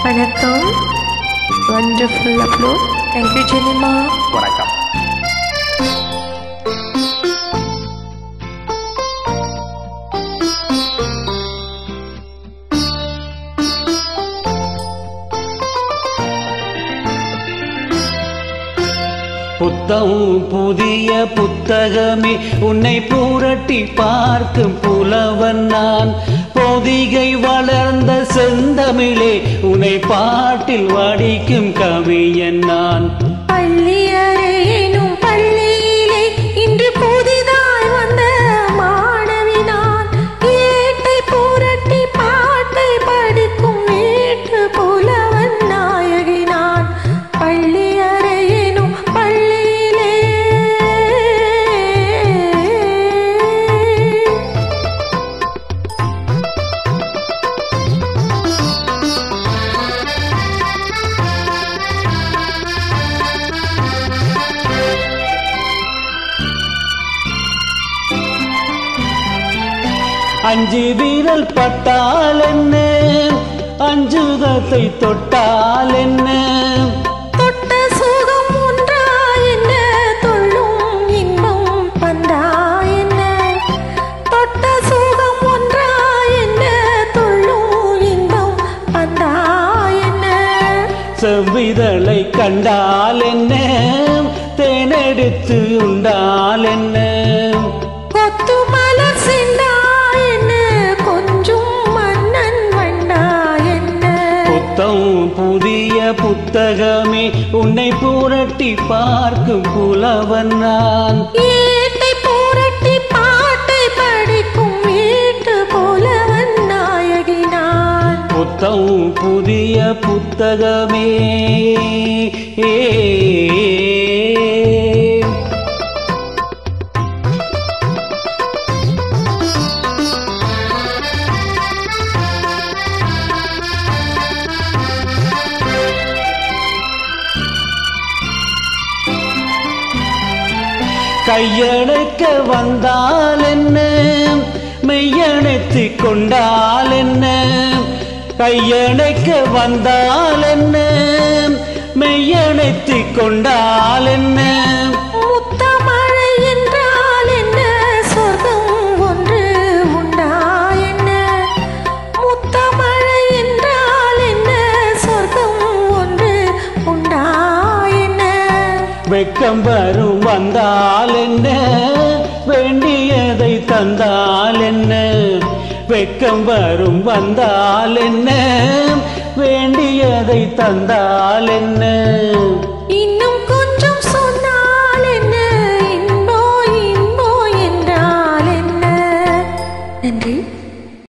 வணக்கம் wonderful upload thank you Jenima வணக்கம் புத்தம் புதிய புத்தகமே உன்னை புரட்டி பார்க்கும் புலவன் நான் பொதிகை வளர்ந்த செந்தமிழே உன்னை பாட்டில் வடிக்கும் கவியன் நான் பள்ளி அறையேனும் பள்ளியிலே இன்று புதிதாய் வந்த மாணவி நான் ஏட்டை புரட்டி பாட்டை படிக்கும் வீட்டு புலவன் நாயகி நான் பள்ளி அறையேனும் பள்ளியிலே அஞ்சு வீரல் பட்டால் என்ன அஞ்சுகத்தை தொட்டால் என்ன தொட்ட சுகம் ஒன்றா என்ன தொள்ளும் இன்பம் வந்தா என்ன தொட்ட சுகம் ஒன்றா என்ன தொள்ளும் இன்பம் வந்தா என்ன செவ்விதழை கண்டால் என்ன தேனெடுத்து உண்டால் என்ன கொத்து மலர் செண்டா என்ன கொஞ்சம் மன்னன் வண்டா என்ன புத்தம் புதிய புத்தகமே உன்னை புரட்டி பார்க்கும் புலவன் நான் ஏட்டை புரட்டி பாட்டை படிக்கும் வீட்டு போலவன் நாயகி நான் புத்தம் புதிய புத்தகமே ஏ கையணைக்க வந்தால் என்ன மெய்யணைத்து கொண்டால் என்ன கையணைக்க வந்தால் என்ன மெய்யணைத்து கொண்டால் என்ன முத்தமழை என்றால் என்ன சொர்க்கம் ஒன்று உண்டா என்ன முத்தமழை என்றால் என்ன சொர்க்கம் ஒன்று உண்டா என்ன வெக்கம் வரும் வந்தால் என்ன வேண்டியதை தந்தால் என்ன வெக்கம் வரும் வந்தால் என்ன வேண்டியதை தந்தால் என்ன